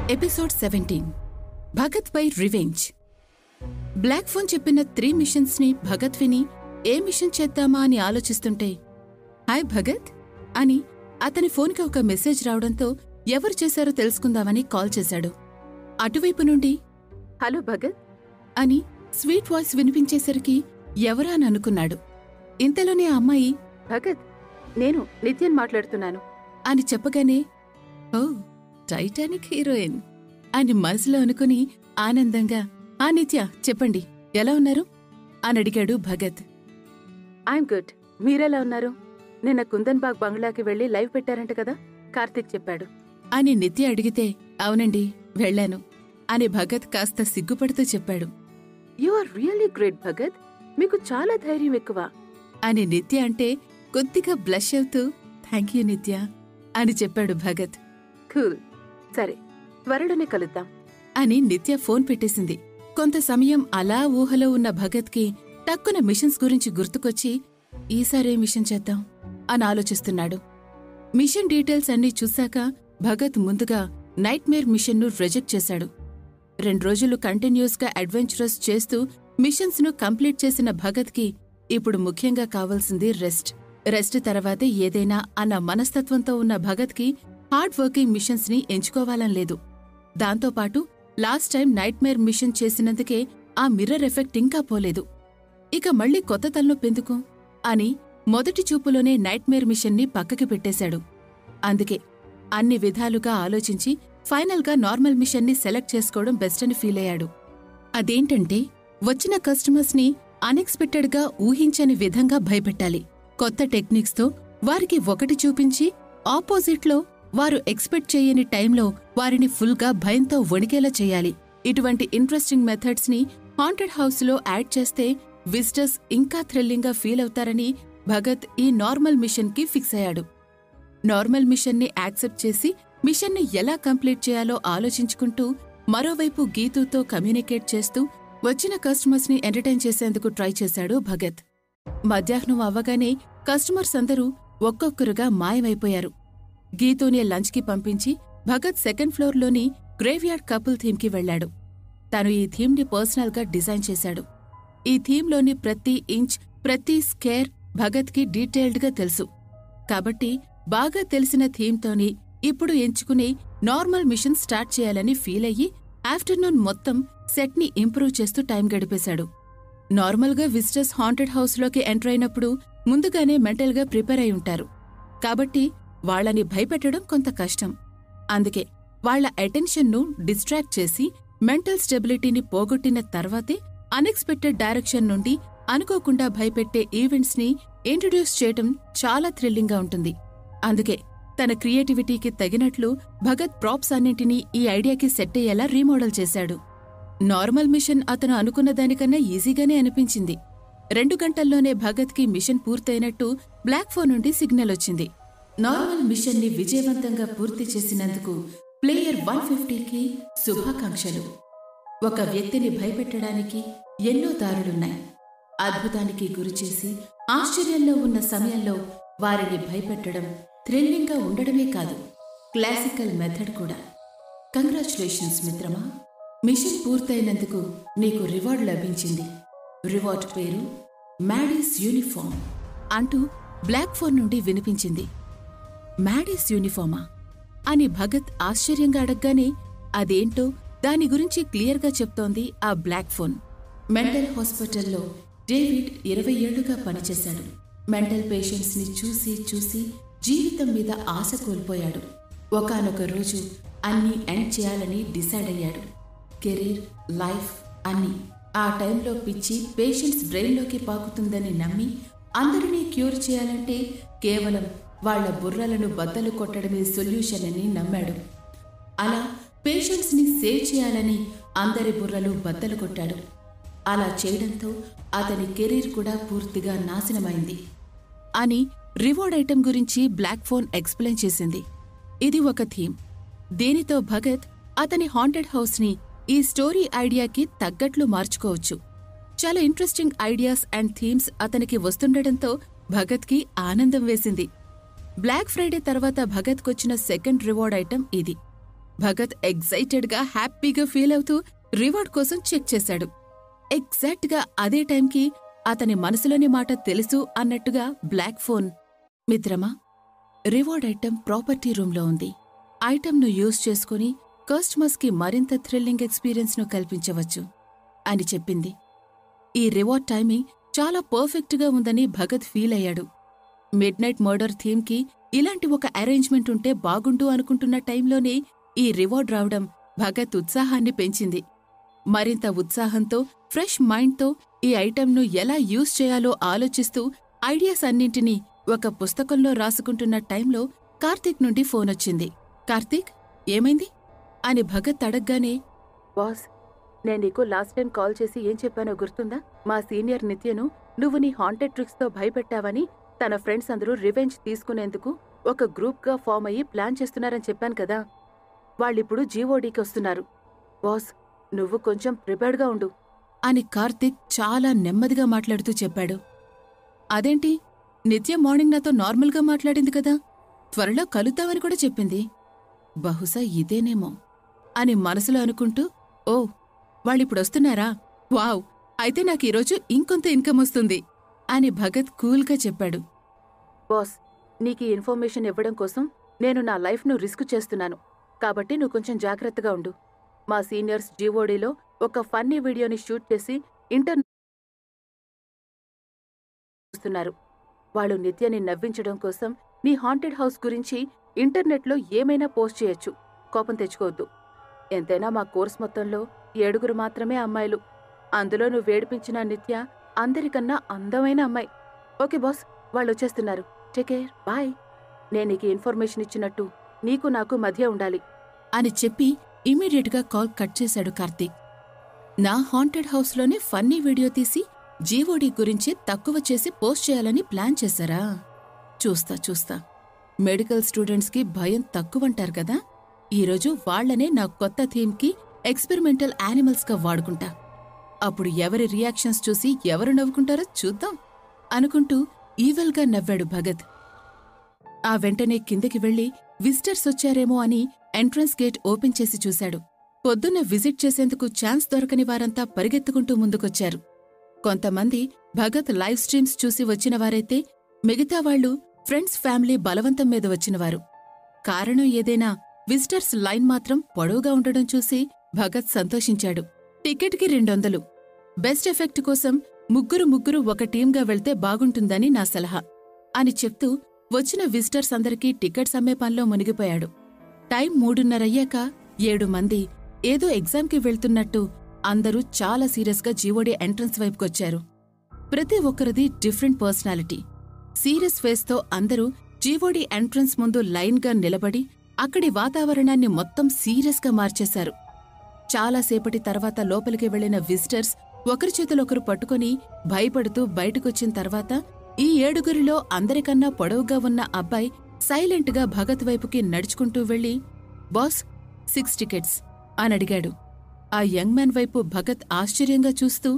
episode seventeen Bhagat పై revenge black phone చెప్పిన three missions ని భగత్ విని ఏ మిషన్ చేద్దామా అని ఆలోచిస్తుంటే హాయ్ భగత్ అని అతని ఫోన్కి ఒక మెసేజ్ రావడంతో ఎవరు చేశారో తెలుసుకుందామని కాల్ చేశాడు అటువైపు నుండి హలో భగత్ అని స్వీట్ వాయిస్ వినిపించేసరికి ఎవరా అని అనుకున్నాడు ఇంతలోనే ఆ అమ్మాయి భగత్ నేను నిత్యన్ మాట్లాడుతున్నాను అని చెప్పగానే ఓ టైటానిక్ హీరోయిన్ అని మనసులో అనుకుని ఆనందంగా ఆ నిత్య చెప్పండి ఎలా ఉన్నారు అని అడిగాడు భగత్ ఐఎమ్ గుడ్ మీరెలా ఉన్నారు నిన్న కుందన్ బాగ్ బంగ్లాకి వెళ్లి లైవ్ పెట్టారంట కదా కార్తీక్ చెప్పాడు అని నిత్య అడిగితే అవునండి వెళ్ళాను అని భగత్ కాస్త సిగ్గుపడుతూ చెప్పాడు you are really great Bhagat మీకు చాలా ధైర్యం ఎక్కువ అని నిత్య అంటే కొద్దిగా బ్లష్ అవుతూ థ్యాంక్ యూ నిత్య అని చెప్పాడు భగత్ కూల్ సరే త్వరలోనే కలుద్దాం అని నిత్య ఫోన్ పెట్టేసింది కొంత సమయం అలా ఊహలో ఉన్న భగత్కి టక్కున మిషన్స్ గురించి గుర్తుకొచ్చి ఈసారే మిషన్ చేద్దాం అని ఆలోచిస్తున్నాడు మిషన్ డీటెయిల్స్ అన్నీ చూశాక భగత్ ముందుగా నైట్ మేర్ మిషన్ను రిజెక్ట్ చేశాడు రెండు రోజులు కంటిన్యూస్గా అడ్వెంచరస్ చేస్తూ మిషన్స్ ను కంప్లీట్ చేసిన భగత్కి ఇప్పుడు ముఖ్యంగా కావాల్సింది రెస్ట్ రెస్ట్ తర్వాతే ఏదైనా అన్న మనస్తత్వంతో ఉన్న భగత్కి హార్డ్ వర్కింగ్ మిషన్స్ ని ఎంచుకోవాలని లేదు దాంతోపాటు last time nightmare mission చేసినందుకే ఆ మిర్రర్ ఎఫెక్ట్ ఇంకా పోలేదు ఇక మళ్ళీ కొత్త తలనొప్పెందుకు అని మొదటి చూపులోనే నైట్ మేర్ మిషన్ని పక్కకి పెట్టేశాడు అందుకే అన్ని విధాలుగా ఆలోచించి ఫైనల్గా నార్మల్ మిషన్ని సెలెక్ట్ చేసుకోవడం బెస్ట్ అని ఫీల్ అయ్యాడు అదేంటంటే వచ్చిన కస్టమర్స్ని అన్ఎక్స్పెక్టెడ్గా ఊహించని విధంగా భయపెట్టాలి కొత్త టెక్నిక్స్తో వారికి ఒకటి చూపించి ఆపోజిట్లో వారు ఎక్స్పెక్ట్ చేయని టైంలో వారిని ఫుల్గా భయంతో వణికేలా చేయాలి ఇటువంటి ఇంట్రెస్టింగ్ మెథడ్స్ ని హాంటెడ్ హౌస్లో యాడ్ చేస్తే విజిటర్స్ ఇంకా థ్రిల్లింగ్గా ఫీల్ అవుతారని భగత్ ఈ నార్మల్ మిషన్కి ఫిక్స్ అయ్యాడు నార్మల్ మిషన్ని యాక్సెప్ట్ చేసి మిషన్ని ఎలా కంప్లీట్ చేయాలో ఆలోచించుకుంటూ మరోవైపు గీతుతో కమ్యూనికేట్ చేస్తూ వచ్చిన కస్టమర్స్ ని ఎంటర్టైన్ చేసేందుకు ట్రై చేశాడు భగత్ మధ్యాహ్నం అవ్వగానే కస్టమర్స్ అందరూ ఒక్కొక్కరుగా మాయమైపోయారు గీతూని లంచ్కి పంపించి భగత్ సెకండ్ ఫ్లోర్లోని గ్రేవ్యార్డ్ కపుల్ థీమ్కి వెళ్లాడు తను ఈ థీమ్ని పర్సనల్గా డిజైన్ చేశాడు ఈ థీమ్లోని ప్రతి ఇంచ్ ప్రతి స్కేర్ భగత్కి డీటెయిల్డ్గా తెలుసు కాబట్టి బాగా తెలిసిన థీమ్తోని ఇప్పుడు ఎంచుకునే నార్మల్ మిషన్ స్టార్ట్ చేయాలని ఫీల్ అయ్యి ఆఫ్టర్నూన్ మొత్తం సెట్ని ఇంప్రూవ్ చేస్తూ టైం గడిపేశాడు నార్మల్గా విజిటర్స్ హాంటెడ్ హౌస్లోకి ఎంటర్ అయినప్పుడు ముందుగానే మెంటల్గా ప్రిపేర్ అయి ఉంటారు కాబట్టి వాళ్ళని భయపెట్టడం కొంత కష్టం అందుకే వాళ్ల అటెన్షన్ను డిస్ట్రాక్ట్ చేసి మెంటల్ స్టెబిలిటీని పోగొట్టిన తర్వాతే అన్ఎక్స్పెక్టెడ్ డైరెక్షన్ నుండి అనుకోకుండా భయపెట్టే ఈవెంట్స్ ని ఇంట్రడ్యూస్ చేయటం చాలా థ్రిల్లింగ్గా ఉంటుంది అందుకే తన క్రియేటివిటీకి తగినట్లు భగత్ ప్రాప్స్ అన్నింటినీ ఈ ఐడియాకి సెట్ అయ్యేలా రీమోడల్ చేశాడు నార్మల్ మిషన్ అతను అనుకున్న దానికన్నా ఈజీగానే అనిపించింది రెండు గంటల్లోనే భగత్కి మిషన్ పూర్తయినట్టు బ్లాక్ ఫోన్ నుండి సిగ్నల్ వచ్చింది నార్మల్ మిషన్ ని విజయవంతంగా పూర్తి చేసినందుకు ప్లేయర్ వన్ ఫిఫ్టీకి శుభాకాంక్షలు ఒక వ్యక్తిని భయపెట్టడానికి ఎన్నో దారులున్నాయి అద్భుతానికి గురిచేసి ఆశ్చర్యంలో ఉన్న సమయంలో వారిని భయపెట్టడం థ్రిల్లింగ్గా ఉండడమే కాదు క్లాసికల్ మెథడ్ కూడా కంగ్రాచులేషన్స్ మిత్రమా మిషన్ పూర్తయినందుకు నీకు రివార్డ్ లభించింది రివార్డ్ పేరు మ్యాడీస్ యూనిఫామ్ అంటూ బ్లాక్ ఫోన్ నుండి వినిపించింది మ్యాడీస్ యూనిఫామా అని భగత్ ఆశ్చర్యంగా అడగగానే అదేంటో దాని గురించి క్లియర్గా చెప్తోంది ఆ బ్లాక్ ఫోన్ మెంటల్ హాస్పిటల్లో డేవిడ్ ఇరవై ఏళ్లుగా పనిచేశాడు మెంటల్ పేషెంట్స్ ని చూసి చూసి జీవితం మీద ఆశ కోల్పోయాడు ఒకానొక రోజు అన్నీ ఎండ్ చేయాలని డిసైడ్ అయ్యాడు కెరీర్ లైఫ్ అన్నీ ఆ టైంలో పిచ్చి పేషెంట్స్ బ్రెయిన్లోకి పాకుతుందని నమ్మి అందరినీ క్యూర్ చేయాలంటే కేవలం వాళ్ల బుర్రలను బద్దలు కొట్టడమే సొల్యూషన్ అని నమ్మాడు అలా పేషెంట్స్ ని సేవ్ చేయాలని అందరి బుర్రలు బద్దలు కొట్టాడు అలా చేయడంతో అతని కెరీర్ కూడా పూర్తిగా నాశనమైంది అని రివార్డ్ ఐటెం గురించి బ్లాక్ ఫోన్ ఎక్స్ప్లెయిన్ చేసింది ఇది ఒక థీమ్ దీనితో భగత్ అతని హాంటెడ్ హౌస్ని ఈ స్టోరీ ఐడియాకి తగ్గట్లు మార్చుకోవచ్చు చాలా ఇంట్రెస్టింగ్ ఐడియాస్ అండ్ థీమ్స్ అతనికి వస్తుండటంతో భగత్కి ఆనందం వేసింది బ్లాక్ ఫ్రైడే తర్వాత భగత్కొచ్చిన సెకండ్ రివార్డ్ ఐటెం ఇది భగత్ ఎగ్జైటెడ్గా హ్యాపీగా ఫీల్ అవుతూ రివార్డ్ కోసం చెక్ చేశాడు ఎగ్జాక్ట్గా అదే టైంకి అతని మనసులోని మాట తెలుసు అన్నట్టుగా బ్లాక్ ఫోన్ మిత్రమా రివార్డ్ ఐటెం ప్రాపర్టీ రూమ్లో ఉంది ఐటెంను యూజ్ చేసుకుని కస్టమర్స్కి మరింత థ్రిల్లింగ్ ఎక్స్పీరియన్స్ను కల్పించవచ్చు అని చెప్పింది ఈ రివార్డ్ టైమింగ్ చాలా పర్ఫెక్ట్గా ఉందని భగత్ ఫీల్ అయ్యాడు మిడ్ నైట్ మర్డర్ థీమ్కి ఇలాంటి ఒక అరేంజ్మెంట్ ఉంటే బాగుండు అనుకుంటున్న టైంలోనే ఈ రివార్డ్ రావడం భగత్ ఉత్సాహాన్ని పెంచింది మరింత ఉత్సాహంతో ఫ్రెష్ మైండ్తో ఈ ఐటెంను ఎలా యూజ్ చేయాలో ఆలోచిస్తూ ఐడియాస్ అన్నింటినీ ఒక పుస్తకంలో రాసుకుంటున్న టైంలో కార్తీక్ నుండి ఫోనొచ్చింది కార్తీక్ ఏమైంది అని భగత్ అడగ్గానే బాస్ నేను నీకు లాస్ట్ టైం కాల్ చేసి ఏం చెప్పానో గుర్తుందా మా సీనియర్ నిత్యను నువ్వు నీ హాంటెడ్ ట్రిక్స్తో భయపెట్టావని తన ఫ్రెండ్స్ అందరూ రివెంజ్ తీసుకునేందుకు ఒక గ్రూప్గా ఫామ్ అయ్యి ప్లాన్ చేస్తున్నారని చెప్పాను కదా వాళ్ళిప్పుడు జీవోడీకి వస్తున్నారు బాస్ నువ్వు కొంచెం ప్రిపేర్డ్గా ఉండు అని కార్తీక్ చాలా నెమ్మదిగా మాట్లాడుతూ చెప్పాడు అదేంటి నిత్య మార్నింగ్ నాతో నార్మల్గా మాట్లాడింది కదా త్వరలో కలుద్దామని కూడా చెప్పింది బహుశా ఇదేనేమో అని మనసులో అనుకుంటూ ఓ వాళ్ళిప్పుడొస్తున్నారా వావ్ అయితే నాకు ఈరోజు ఇంకొంత ఇన్కమ్ వస్తుంది అని భగత్ కూల్గా చెప్పాడు బాస్ నీకు ఈ ఇన్ఫర్మేషన్ ఇవ్వడం కోసం నేను నా లైఫ్ను రిస్క్ చేస్తున్నాను కాబట్టి నువ్వు కొంచెం జాగ్రత్తగా ఉండు మా సీనియర్స్ జీవోడీలో ఒక ఫన్నీ వీడియోని షూట్ చేసి ఇంటర్ చూస్తున్నారు వాళ్ళు నిత్యని నవ్వించడం కోసం నీ హాంటెడ్ హౌస్ గురించి ఇంటర్నెట్లో ఏమైనా పోస్ట్ చేయొచ్చు కోపం తెచ్చుకోవద్దు ఎంతైనా మా కోర్స్ మొత్తంలో ఏడుగురు మాత్రమే అమ్మాయిలు అందులో నువ్వు వేడిపించిన నిత్య అందరికన్నా అందమైన అమ్మాయి ఓకే బాస్ వాళ్ళు వచ్చేస్తున్నారు టేక్ కేర్ బాయ్ నేను నీకు ఇన్ఫర్మేషన్ ఇచ్చినట్టు నీకు నాకు మధ్య ఉండాలి అని చెప్పి ఇమీడియట్గా కాల్ కట్ చేశాడు కార్తీక్ నా హాంటెడ్ హౌస్లోనే ఫన్నీ వీడియో తీసి జీవోడి గురించి తక్కువ చేసి పోస్ట్ చేయాలని ప్లాన్ చేశారా చూస్తా చూస్తా మెడికల్ స్టూడెంట్స్కి భయం తక్కువంటారు కదా ఈరోజు వాళ్లనే నా కొత్త థీమ్కి ఎక్స్పెరిమెంటల్ యానిమల్స్గా వాడుకుంటా అప్పుడు ఎవరి రియాక్షన్స్ చూసి ఎవరు నవ్వుకుంటారో చూద్దాం అనుకుంటూ ఈవెల్గా నవ్వాడు భగత్ ఆ వెంటనే కిందకి వెళ్లి విజిటర్స్ వచ్చారేమో అని ఎంట్రన్స్ గేట్ ఓపెన్ చేసి చూశాడు పొద్దున్న విజిట్ చేసేందుకు ఛాన్స్ దొరకని వారంతా పరిగెత్తుకుంటూ ముందుకొచ్చారు కొంతమంది భగత్ లైవ్ స్ట్రీమ్స్ చూసి వచ్చిన వారైతే మిగతా వాళ్లు ఫ్రెండ్స్ ఫ్యామిలీ బలవంతం మీద వచ్చినవారు కారణం ఏదైనా విజిటర్స్ లైన్ మాత్రం పొడవుగా ఉండడం చూసి భగత్ సంతోషించాడు టికెట్కి రెండొందలు బెస్ట్ ఎఫెక్ట్ కోసం ముగ్గురు ముగ్గురు ఒక టీంగా వెళ్తే బాగుంటుందని నా సలహా అని చెప్తూ వచ్చిన విజిటర్స్ అందరికీ టికెట్స్ అమ్మే పనిలో మునిగిపోయాడు టైం మూడున్నరయ్యాక ఏడు మంది ఏదో ఎగ్జామ్కి వెళ్తున్నట్టు అందరూ చాలా సీరియస్గా జీవోడి ఎంట్రన్స్ వైపుకొచ్చారు ప్రతి ఒక్కరిది డిఫరెంట్ పర్సనాలిటీ సీరియస్ ఫేస్తో అందరూ జీవోడి ఎంట్రన్స్ ముందు లైన్గా నిలబడి అక్కడి వాతావరణాన్ని మొత్తం సీరియస్గా మార్చేశారు చాలాసేపటి తర్వాత లోపలికి వెళ్లిన విజిటర్స్ ఒకరి చేతులొకరు పట్టుకుని భయపడుతూ బయటకొచ్చిన తర్వాత ఈ ఏడుగురిలో అందరికన్నా పొడవుగా ఉన్న అబ్బాయి సైలెంట్గా భగత్ వైపుకి నడుచుకుంటూ వెళ్లి బాస్ సిక్స్ టికెట్స్ అని అడిగాడు ఆ యంగ్ మ్యాన్ వైపు భగత్ ఆశ్చర్యంగా చూస్తూ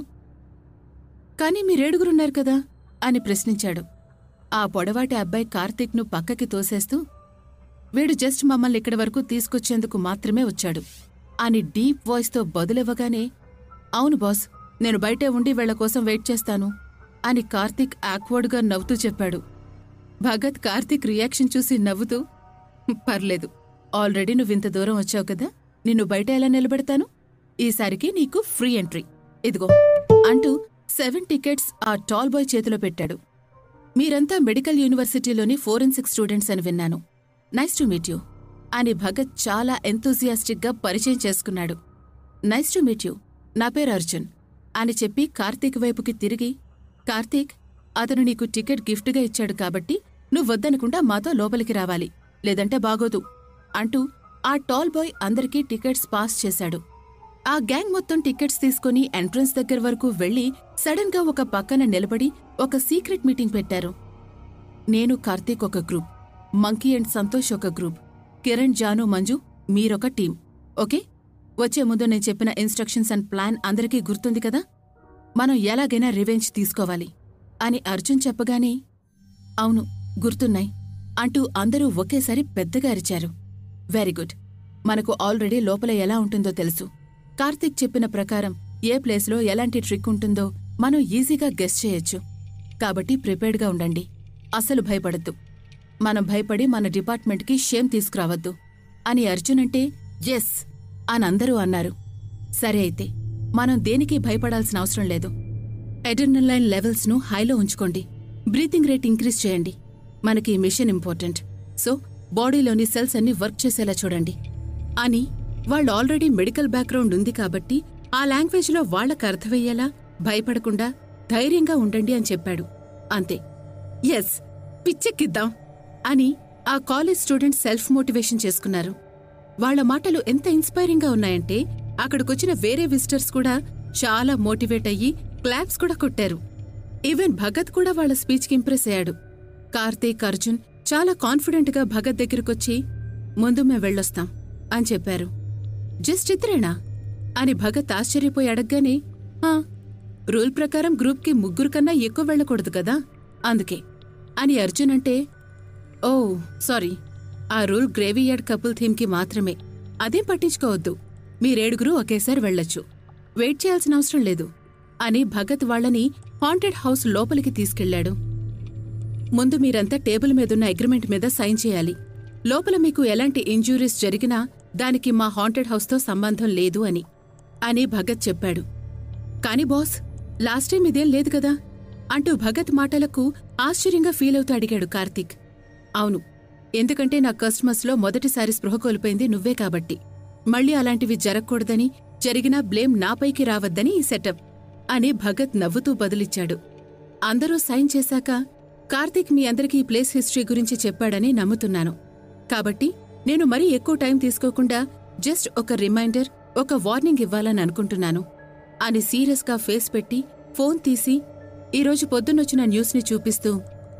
కానీ మీరేడుగురున్నారు కదా అని ప్రశ్నించాడు ఆ పొడవాటి అబ్బాయి కార్తీక్ను పక్కకి తోసేస్తూ వీడు జస్ట్ మమ్మల్ని ఇక్కడి వరకు తీసుకొచ్చేందుకు మాత్రమే వచ్చాడు అని డీప్ వాయిస్తో బదులివ్వగానే అవును బాస్ నేను బయటే ఉండి వీళ్ల కోసం వెయిట్ చేస్తాను అని కార్తీక్ ఆక్వర్డ్గా నవ్వుతూ చెప్పాడు భగత్ కార్తీక్ రియాక్షన్ చూసి నవ్వుతూ పర్లేదు ఆల్రెడీ నువ్వింత దూరం వచ్చావు కదా నిన్ను బయట ఎలా నిలబెడతాను ఈసారికి నీకు ఫ్రీ ఎంట్రీ ఇదిగో అంటూ సెవెన్ టికెట్స్ ఆ టాల్ బాయ్ చేతిలో పెట్టాడు మీరంతా మెడికల్ యూనివర్సిటీలోని ఫోరెన్సిక్ స్టూడెంట్స్ అని విన్నాను నైస్ టు మీట్ యూ అని భగత్ చాలా ఎంతూజియాస్టిక్గా పరిచయం చేసుకున్నాడు నైస్ టు మీట్ యూ నా పేరు అర్జున్ అని చెప్పి కార్తీక్ వైపుకి తిరిగి కార్తీక్ అతను నీకు టికెట్ గిఫ్ట్గా ఇచ్చాడు కాబట్టి నువ్వొద్దనుకుండా మాతో లోపలికి రావాలి లేదంటే బాగోదు అంటూ ఆ టాల్ బాయ్ అందరికీ టికెట్స్ పాస్ చేశాడు ఆ గ్యాంగ్ మొత్తం టికెట్స్ తీసుకుని ఎంట్రన్స్ దగ్గర వరకు వెళ్లి సడన్ గా ఒక పక్కన నిలబడి ఒక సీక్రెట్ మీటింగ్ పెట్టారు నేను కార్తీక్ ఒక గ్రూప్ మంకీ అండ్ సంతోష్ ఒక గ్రూప్ కిరణ్ జాను మంజు మీరొక టీం ఓకే వచ్చే ముందు నేను చెప్పిన ఇన్స్ట్రక్షన్స్ అండ్ ప్లాన్ అందరికీ గుర్తుంది కదా మనం ఎలాగైనా రివెంజ్ తీసుకోవాలి అని అర్జున్ చెప్పగానే అవును గుర్తున్నాయి అంటూ అందరూ ఒకేసారి పెద్దగా అరిచారు వెరీ గుడ్ మనకు ఆల్రెడీ లోపల ఎలా ఉంటుందో తెలుసు కార్తీక్ చెప్పిన ప్రకారం ఏ ప్లేస్లో ఎలాంటి ట్రిక్ ఉంటుందో మనం ఈజీగా గెస్ చేయొచ్చు కాబట్టి ప్రిపేర్డ్గా ఉండండి అసలు భయపడద్దు మనం భయపడి మన డిపార్ట్మెంట్కి షేమ్ తీసుకురావద్దు అని అర్జున్ అంటే ఎస్ అని అందరూ అన్నారు సరే అయితే మనం దేనికి భయపడాల్సిన అవసరం లేదు ఎడర్నలైన్ లెవెల్స్ను హైలో ఉంచుకోండి బ్రీతింగ్ రేట్ ఇంక్రీజ్ చేయండి మనకి ఈ మిషన్ ఇంపార్టెంట్ సో బాడీలోని సెల్స్ అన్ని వర్క్ చేసేలా చూడండి అని వాళ్ళు ఆల్రెడీ మెడికల్ బ్యాక్గ్రౌండ్ ఉంది కాబట్టి ఆ లాంగ్వేజ్లో వాళ్లకు అర్థమయ్యేలా భయపడకుండా ధైర్యంగా ఉండండి అని చెప్పాడు అంతే ఎస్ పిచ్చెక్కిద్దాం అని ఆ కాలేజ్ స్టూడెంట్స్ సెల్ఫ్ మోటివేషన్ చేసుకున్నారు వాళ్ళ మాటలు ఎంత ఇన్స్పైరింగ్గా ఉన్నాయంటే అక్కడికొచ్చిన వేరే విజిటర్స్ కూడా చాలా మోటివేట్ అయ్యి క్లాప్స్ కూడా కొట్టారు ఈవెన్ భగత్ కూడా వాళ్ళ స్పీచ్కి ఇంప్రెస్ అయ్యాడు కార్తీక్ అర్జున్ చాలా కాన్ఫిడెంట్గా భగత్ దగ్గరకొచ్చి ముందు మేం వెళ్ళొస్తాం అని చెప్పారు జస్ట్ ఇద్దరేనా అని భగత్ ఆశ్చర్యపోయి అడగగానే "ఆ, రూల్ ప్రకారం గ్రూప్కి ముగ్గురు కన్నా ఎక్కువ వెళ్ళకూడదు కదా అందుకే అని అర్జున్ అంటే ఓ సారీ ఆ రూల్ గ్రేవీయార్డ్ కపుల్ థీమ్కి మాత్రమే అదేం పట్టించుకోవద్దు మీరేడుగురు ఒకేసారి వెళ్ళొచ్చు వెయిట్ చేయాల్సిన అవసరం లేదు అని భగత్ వాళ్ళని హాంటెడ్ హౌస్ లోపలికి తీసుకెళ్లాడు ముందు మీరంతా టేబుల్ మీదున్న అగ్రిమెంట్ మీద సైన్ చేయాలి లోపల మీకు ఎలాంటి ఇంజూరీస్ జరిగినా దానికి మా హాంటెడ్ హౌస్తో సంబంధం లేదు అని అని భగత్ చెప్పాడు కాని బాస్ లాస్ట్ టైం ఇదేం లేదు కదా అంటూ భగత్ మాటలకు ఆశ్చర్యంగా ఫీల్ అవుతూ అడిగాడు కార్తీక్ అవును ఎందుకంటే నా కస్టమర్స్లో మొదటిసారి స్పృహ కోల్పోయింది నువ్వే కాబట్టి మళ్ళీ అలాంటివి జరగకూడదని జరిగినా బ్లేమ్ నాపైకి రావద్దని ఈ సెటప్ అని భగత్ నవ్వుతూ బదులిచ్చాడు అందరూ సైన్ చేశాక కార్తీక్ మీ అందరికీ ఈ ప్లేస్ హిస్టరీ గురించి చెప్పాడని నమ్ముతున్నాను కాబట్టి నేను మరీ ఎక్కువ టైం తీసుకోకుండా జస్ట్ ఒక రిమైండర్ ఒక వార్నింగ్ ఇవ్వాలని అనుకుంటున్నాను అని సీరియస్గా ఫేస్ పెట్టి ఫోన్ తీసి ఈరోజు పొద్దున్నొచ్చిన న్యూస్ని చూపిస్తూ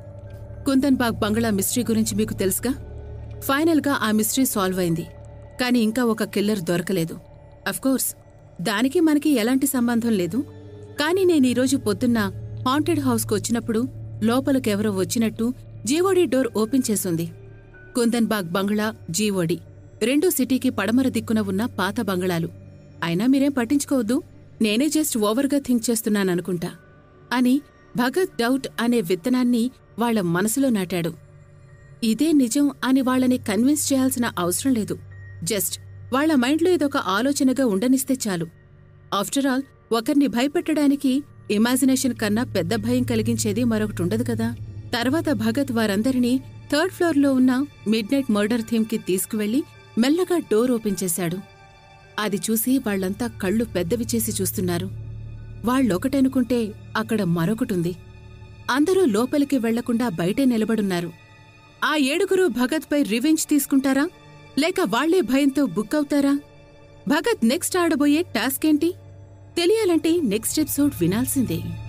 కుందన్ బాగ్ బంగ్లా మిస్టరీ గురించి మీకు తెలుసుగా ఫైనల్గా ఆ మిస్టరీ సాల్వ్ అయింది కానీ ఇంకా ఒక కిల్లర్ దొరకలేదు అఫ్కోర్స్ దానికి మనకి ఎలాంటి సంబంధం లేదు కానీ నేను ఈరోజు పొద్దున్న హాంటెడ్ హౌస్కు వచ్చినప్పుడు లోపలికెవరో వచ్చినట్టు జీవోడి డోర్ ఓపెన్ చేసుంది కుందన్ బాగ్ బంగ్లా జీవోడి రెండూ సిటీకి పడమర దిక్కున ఉన్న పాత బంగ్లాలు అయినా మీరేం పట్టించుకోవద్దు నేనే జస్ట్ ఓవర్గా థింక్ చేస్తున్నాననుకుంటా అని భగత్ డౌట్ అనే విత్తనాన్ని వాళ్ళ మనసులో నాటాడు ఇదే నిజం అని వాళ్ళని కన్విన్స్ చేయాల్సిన అవసరం లేదు జస్ట్ వాళ్ళ మైండ్లో ఇదొక ఆలోచనగా ఉండనిస్తే చాలు ఆఫ్టర్ ఆల్ ఒకరిని భయపెట్టడానికి ఇమాజినేషన్ కన్నా పెద్ద భయం కలిగించేది మరొకటి ఉండదు కదా తర్వాత భగత్ వారందరినీ థర్డ్ ఫ్లోర్లో ఉన్న మిడ్ నైట్ మర్డర్ థీమ్కి తీసుకువెళ్లి మెల్లగా డోర్ ఓపెన్ చేశాడు అది చూసి వాళ్ళంతా కళ్ళు పెద్దవి చేసి చూస్తున్నారు వాళ్ళొకటనుకుంటే అక్కడ మరొకటుంది అందరూ లోపలికి వెళ్లకుండా బయటే నిలబడున్నారు ఆ ఏడుగురు భగత్పై రివెంజ్ తీసుకుంటారా లేక వాళ్లే భయంతో బుక్ అవుతారా భగత్ నెక్స్ట్ ఆడబోయే టాస్క్ ఏంటి తెలియాలంటే నెక్స్ట్ ఎపిసోడ్ వినాల్సిందే